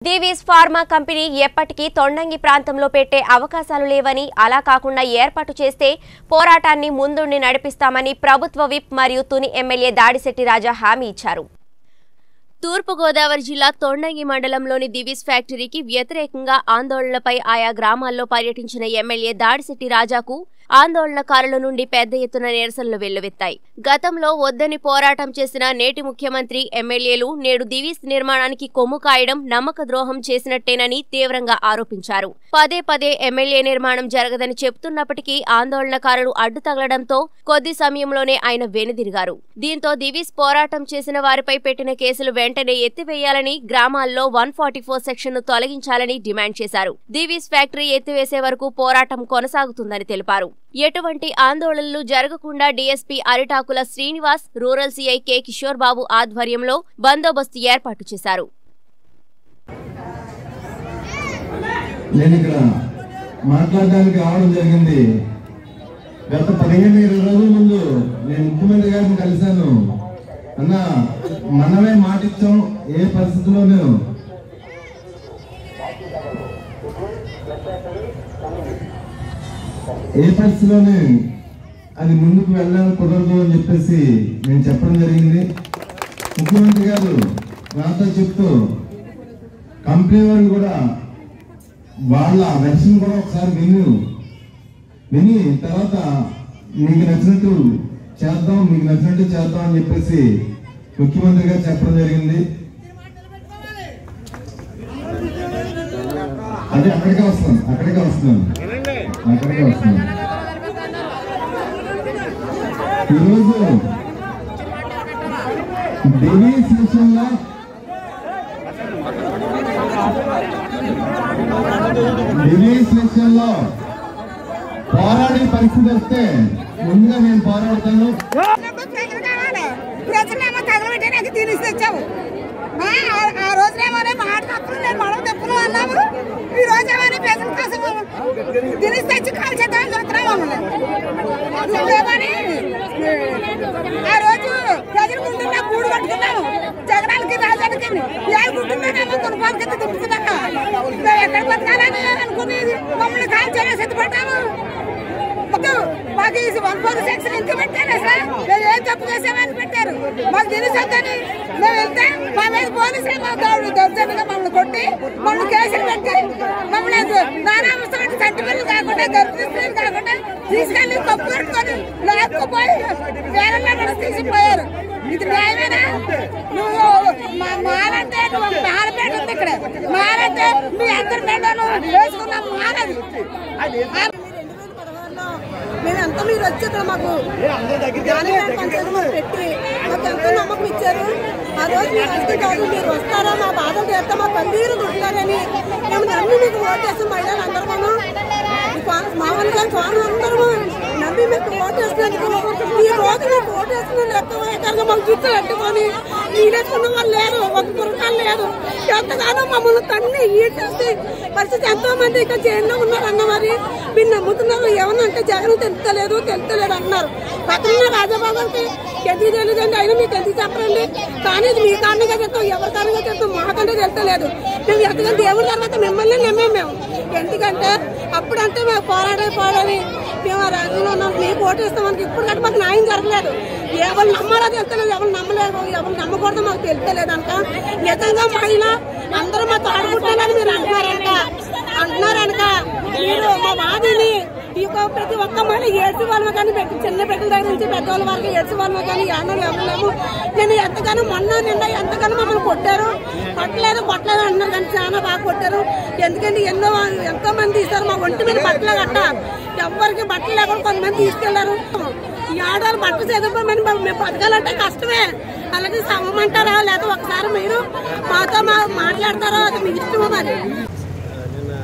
దీవీస్ pharma company ఎప్పటికీ తొండంగి ప్రాంతంలో పెట్టే అవకాశాలు లేవని అలా కాకుండా ఏర్పాటు చేస్తే పోరాటాన్ని ముందుండి నడిపిస్తామని ప్రభుత్వ విప్ మరియు తుని ఎమ్మెల్యే దాడిశెట్టి రాజా హామీ ఇచ్చారు తూర్పుగోదావరి జిల్లా తొండంగి మండలంలోని దివిస్ ఫ్యాక్టరీకి వ్యతిరేకంగా ఆందోళనలపై ఆయా గ్రామాల్లో పర్యటించిన ఎమ్మెల్యే దాడిశెట్టి రాజాకు ఆందోళనకారుల నుండి పెద్ద ఎత్తున నిరసనలు వెల్లువెత్తాయి గతంలో వద్దని పోరాటం చేసిన నేటి ముఖ్యమంత్రి ఎమ్మెల్యేలు నేడు దివీస్ నిర్మాణానికి కొమ్ము కాయడం నమ్మక ద్రోహం చేసినట్టేనని తీవ్రంగా ఆరోపించారు పదే పదే ఎమ్మెల్యే నిర్మాణం జరగదని చెబుతున్నప్పటికీ ఆందోళనకారులు అడ్డు తగలడంతో కొద్ది సమయంలోనే ఆయన వెనుదిరిగారు దీంతో దివీస్ పోరాటం చేసిన వారిపై పెట్టిన కేసులు వెంటనే ఎత్తివేయాలని గ్రామాల్లో వన్ ఫార్టీ ఫోర్ సెక్షన్ ను తొలగించాలని డిమాండ్ చేశారు దివీస్ ఫ్యాక్టరీ ఎత్తివేసే వరకు పోరాటం కొనసాగుతుందని తెలిపారు ఎటువంటి ఆందోళనలు జరగకుండా DSP Aritakula Srinivas rural CI K Kishore Babu ఆధ్వర్యంలో బందోబస్తు ఏర్పాటు చేశారు నేను ఇక్కడ మాట్లాడడానికి రావడం జరిగింది గత పదిహేను ఇరవై రోజుల ముందు నేను ముఖ్యమంత్రి గారిని కలిశాను అన్న మనమే మాటిచ్చాం ఏ పరిస్థితిలోనూ ఏ పరిస్థితిలోనే అది ముందుకు వెళ్ళాలని కుదరదు అని చెప్పేసి నేను చెప్పడం జరిగింది ముఖ్యమంత్రి గారు నాతో చెప్తూ కంపెనీ వారు కూడా వాళ్ళ వెర్షన్ కూడా ఒకసారి విను విని తర్వాత మీకు నచ్చినట్టు చేద్దాం మీకు నచ్చినట్టు చేద్దాం అని చెప్పేసి ముఖ్యమంత్రి గారు చెప్పడం జరిగింది అదే అక్కడికే వస్తున్నాను అక్కడికే వస్తున్నాను అక్కడికే వస్తున్నాను ఈరోజు ఢిల్లీ సెషన్లో రిలీజ్ విషయంలో పోరాడే పరిస్థితి వస్తే ముందుగా నేను పోరాడతాను ఉన్నప్పుడు ప్రజలు కావాలి ప్రజలేమో తగలబెట్టడానికి తినేసి తెచ్చావు ఆ, ఆ- ఆ రోజునేమోనే మాట తప్పులు నేను మడవ తప్పులు అన్నాము ఈ రోజేమోనే ప్రజల కోసం తినేసి తెచ్చి కాల్ చేద్దామని చూస్తున్నాం మమ్మల్ని నువ్వేమని ఆ రోజు ప్రజలు గుంటున్నా కూడు కట్టుకున్నాము జగనాలకి రాజానికి ఏ గుంటున్నానేమో తులపాలకి దింపుతున్నాక మేము ఎక్కడ బతకాలని అనుకునేది మమ్మల్ని కాల్ చేసి ఎత్తుపడ్డాము వద్దు. మాకు ఈ వన్ ఫోర్ సెక్షన్ ఎందుకు పెట్టారు సార్ మేము ఏం తప్పు చేసామని పెట్టారు మాకు తెలుసొద్దని మేము వెళ్తే మా మీద పోలీసులు మా దౌడు దౌర్జన్యంగా మమ్మల్ని కొట్టి మమ్మల్ని కేసులు పెట్టి మమ్మల్ని నానావసరం చంటి పిల్లలు కాకుండా గర్భిణీలు కాకుండా తీసుకెళ్లి కప్పు పెట్టుకొని లాక్కుపోయి వేరే కూడా తీసిపోయారు ఇది న్యాయమేనా నువ్వు మా మాలంటే నువ్వు మాలపేట ఉంది ఇక్కడ మాలంటే మీ అందరి పేటను వేసుకున్న మాలది ఆ మేము ఎంత మీరు వచ్చి ఇక్కడ మాకు జానగిరి పంచాయతీ మాకు పెట్టి మాకు ఎంతో నమ్మకం ఇచ్చారు ఆ రోజు మీరు వస్తే కాదు మీరు వస్తారా మా బాధలు చేస్తే మా కన్నీరు దుంటారని మేము నమ్మి మీకు ఓటేస్తాం మహిళలు అందరూ మామూలుగా స్వామి అందరూ నమ్మి మీకు ఓటేసినందుకు ఈ రోజు మీకు ఓటేసిన లెక్క వేయకంగా మాకు జుట్టు కట్టుకొని నీడేసుకున్న వాళ్ళు లేరు ఒక పురకాలు లేరు ఎంతగానో మమ్మల్ని తన్ని ఈడ్చేసి పరిస్థితి ఎంతో మంది ఇక్కడ జైల్లో ఉన్నారు అన్న మరి మీరు నమ్ముతున్నారు ఏమన్నంటే జగన్ తెలుస్తలేదు తెలుస్తలేదు అన్నారు పక్కన రాజబాబుకి ఎందుకు తెలియదండి అయినా మీకు ఎందుకు చెప్పరండి కానీ ఇది మీ కారణంగా చెప్తాం ఎవరి కారణంగా చెప్తాం మాకంటే తెలుస్తలేదు మేము ఎంతగా దేవుడి తర్వాత మిమ్మల్ని నమ్మాం మేము ఎందుకంటే అప్పుడంటే మేము పోరాడే పోరాడి మేము ఆ రాజులో ఉన్నాం మీకు ఓటేస్తామని ఇప్పుడు కంటే మాకు న్యాయం జరగలేదు ఎవరు నమ్మాలో తెలుస్తలేదు ఎవరు నమ్మలేదు ఎవరు నమ్మకూడదు మాకు తెలుస్తలేదు అంట నిజంగా మహిళ అందరూ మా తాడుకుంటానని మీరు అంటున్నారంట అంటున్నారనక మీరు మా బాధని ఈ యొక్క ప్రతి ఒక్క మహిళ ఏడ్చి వాళ్ళమే కానీ పెద్ద చిన్న బిడ్డల దగ్గర నుంచి పెద్దవాళ్ళ వరకు ఏడ్చి వాళ్ళమే కానీ యానో ఎవరు నేను ఎంతగానో మొన్న నిన్న ఎంతగానో మమ్మల్ని కొట్టారు కొట్టలేదు కొట్టలేదు అంటున్నారు కానీ చాలా బాగా కొట్టారు ఎందుకంటే ఎన్నో ఎంతో మంది ఇస్తారు మా ఒంటి మీద బట్టలు గట్ట ఎవరికి బట్టలు లేకుండా కొంతమంది తీసుకెళ్లారు ఈ ఆడవాళ్ళు బట్టలు చదువుకోమని మేము బతకాలంటే కష్టమే అలాగే సమమంటారా లేకపోతే ఒకసారి మీరు మాతో మా మాట్లాడతారో అది మీ ఇష్టమో మరి నిన్న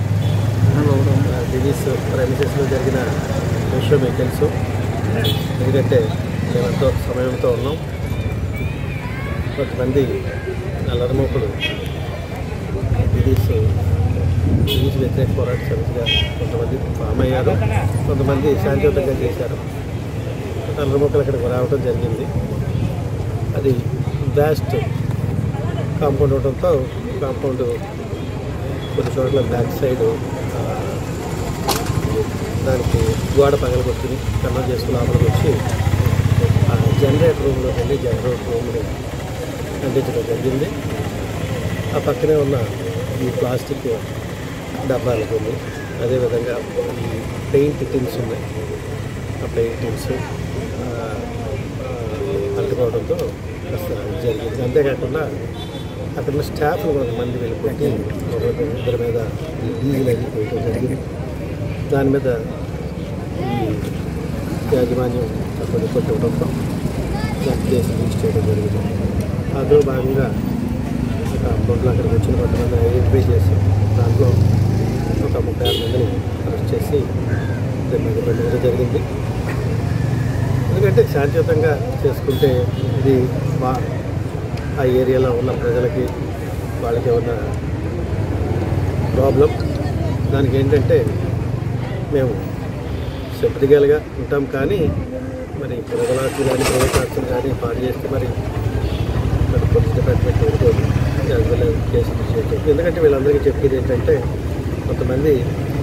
దివీస్ ప్రైమిసెస్లో జరిగిన విషయం మీకు తెలుసు ఎందుకంటే మేమెంతో సమయంతో ఉన్నాం కొంతమంది నల్లరమూకులు దివీస్ దివీస్ వ్యతిరేక పోరాట సమితిగా కొంతమంది ఫామ్ అయ్యారు కొంతమంది శాంతియుతంగా చేశారు నల్లరమూకలు ఇక్కడికి రావడం జరిగింది అది వ్యాస్ట్ కాంపౌండ్ ఉండడంతో కాంపౌండ్ కొన్ని చోట్ల బ్యాక్ సైడ్ ఆ, దానికి గోడ పగలగొట్టుకుని కన్నం చేసుకుని లోపలికి వచ్చి ఆ జనరేటర్ రూమ్లోకి వెళ్ళి జనరేటర్ రూమ్ని అందించడం జరిగింది ఆ పక్కనే ఉన్న ఈ ప్లాస్టిక్ డబ్బాలకు ఉంది అదేవిధంగా ఈ పెయింట్ టిన్స్ ఉన్నాయి ఆ పెయింట్ టిన్స్ అంటుకోవడంతో కాస్త జరిగింది అంతేకాకుండా అక్కడ ఉన్న స్టాఫ్ కొంతమంది వెళ్ళిపోయి ఒకరి ఇద్దరి మీద ఈ డీజిల్ అది పోయడం జరిగింది దాని మీద ఈ యాజమాన్యం కొన్ని కొట్టి ఇవ్వడంతో దాని కేసు రిజిస్టర్ చేయడం జరిగింది అందులో భాగంగా కాంపౌండ్లో అక్కడికి వచ్చిన కొంతమంది ఐడెంటిఫై చేసి దాంట్లో ఒక ముప్పై ఆరు మందిని అరెస్ట్ చేసి రిమాండ్ పెట్టడం జరిగింది ఎందుకంటే శాంతియుతంగా చేసుకుంటే ఇది మా ఆ ఏరియాలో ఉన్న ప్రజలకి వాళ్ళకి ఏమన్నా ప్రాబ్లం దానికి ఏంటంటే మేము సెపటికల్గా ఉంటాం కానీ మరి ప్రజలకు కానీ ప్రైవేట్ ఆస్తులు కానీ పాడు చేస్తే మరి మరి పోలీస్ డిపార్ట్మెంట్ ఊరుకోదు యాజ్ వెల్ యాజ్ కేసు చేయలేదు ఎందుకంటే వీళ్ళందరికీ చెప్పేది ఏంటంటే కొంతమంది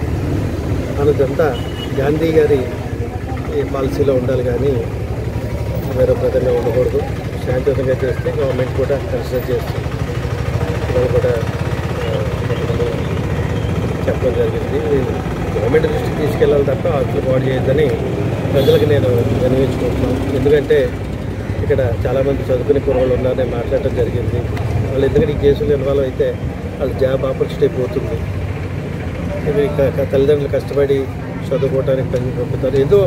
మనదంతా గాంధీ గారి ఈ పాలసీలో ఉండాలి కానీ వేరే ప్రజల్లో ఉండకూడదు శాంతియుతంగా చేస్తే గవర్నమెంట్ కూడా కన్సిడర్ చేస్తుంది పిల్లలు కూడా ఆ, కొంతమంది చెప్పడం జరిగింది గవర్నమెంట్ దృష్టికి తీసుకెళ్ళాలి తప్ప ఆస్తులు పాడు చేయొద్దని ప్రజలకు నేను వినియోగించుకుంటున్నాను ఎందుకంటే ఇక్కడ చాలామంది చదువుకునే కుర్రవాళ్ళు ఉన్నారని మాట్లాడటం జరిగింది వాళ్ళు ఎందుకంటే ఈ కేసులు ఇన్వాల్వ్ అయితే వాళ్ళ జాబ్ ఆపర్చునిటీ పోతుంది ఇవి క- క- తల్లిదండ్రులు కష్టపడి చదువుకోవడానికి పని పంపుతారు ఏదో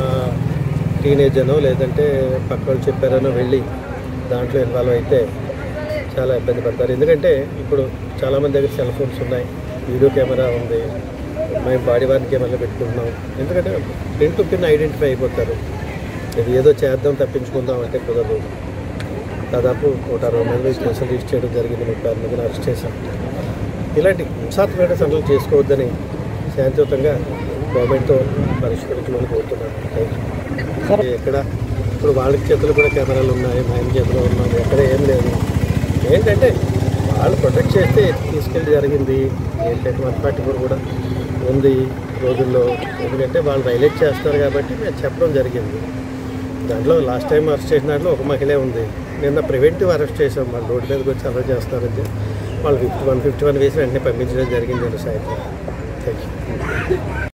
టీనేజ్ అనో లేదంటే పక్క వాళ్ళు చెప్పారనో వెళ్ళి దాంట్లో ఇన్వాల్వ్ అయితే చాలా ఇబ్బంది పడతారు ఎందుకంటే ఇప్పుడు చాలామంది దగ్గర సెల్ ఫోన్స్ ఉన్నాయి వీడియో కెమెరా ఉంది మేము బాడీ వార్న్ కెమెరా పెట్టుకుంటున్నాం ఎందుకంటే ప్రింట్ పిన్ ఐడెంటిఫై అయిపోతారు ఇది ఏదో చేద్దాం తప్పించుకుందాం అంటే కుదరదు దాదాపు నూట అరవై మంది కేసులు రిజిస్టర్ చేయడం జరిగింది ముప్పై ఆరు మందిని అరెస్ట్ చేశాం ఇలాంటి హింసాత్మక సంఘటనలు చేసుకోవద్దని శాంతియుతంగా గవర్నమెంట్తో పరిష్కరించమని కోరుతున్నాను థ్యాంక్ యూ. ఎక్కడ ఇప్పుడు వాళ్ళకి చేతులు కూడా కెమెరాలు ఉన్నాయి మా ఇంటి చేతిలో ఉన్నాం ఎక్కడ ఏం లేదు ఏంటంటే వాళ్ళు ప్రొటెక్ట్ చేస్తే తీసుకెళ్ళి జరిగింది ఏంటంటే వన్ ఫార్టీ ఫోర్ కూడా ఉంది రోజుల్లో ఎందుకంటే వాళ్ళు హైలైట్ చేస్తారు కాబట్టి మేము చెప్పడం జరిగింది దాంట్లో లాస్ట్ టైం అరెస్ట్ చేసిన దాంట్లో ఒక మహిళే ఉంది నిన్న ప్రివెంటివ్ అరెస్ట్ చేసాం వాళ్ళు రోడ్డు మీదకి వచ్చి అరెస్ట్ చేస్తారంటే వాళ్ళు ఫిఫ్టీ వన్ ఫిఫ్టీ వన్ వేసి వెంటనే పంపించడం జరిగింది సాయంత్రం థ్యాంక్ యూ